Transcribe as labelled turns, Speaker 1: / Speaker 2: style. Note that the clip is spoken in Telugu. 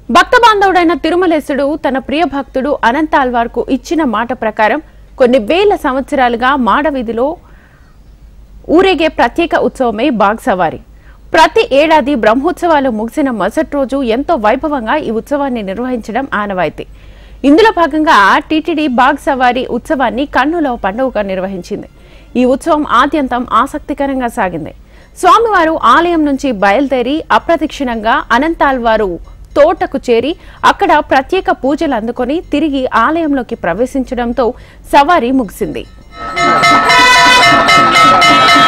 Speaker 1: భక్త బాంధవుడైన తిరుమలేశుడు తన ప్రియ భక్తుడు అనంతాల్వార్కు ఇచ్చిన మాట ప్రకారం కొన్ని వేల సంవత్సరాలుగా మాడవీధిలో ఊరేగే ప్రత్యేక ఉత్సవమే బాగ్ సవారీ ప్రతి ఏడాది బ్రహ్మోత్సవాలు ముగిసిన మరుసటి రోజు ఎంతో వైభవంగా ఈ ఉత్సవాన్ని నిర్వహించడం ఆనవాయితీ ఇందులో భాగంగా టీటీడీ బాగ్ సవారీ ఉత్సవాన్ని కన్నులో పండుగగా నిర్వహించింది ఈ ఉత్సవం ఆద్యంతం ఆసక్తికరంగా సాగింది స్వామివారు ఆలయం నుంచి బయలుదేరి అప్రదక్షిణంగా అనంతాల్వారు తోటకు చేరి అక్కడ ప్రత్యేక పూజలు అందుకొని తిరిగి ఆలయంలోకి ప్రవేశించడంతో సవారీ ముగిసింది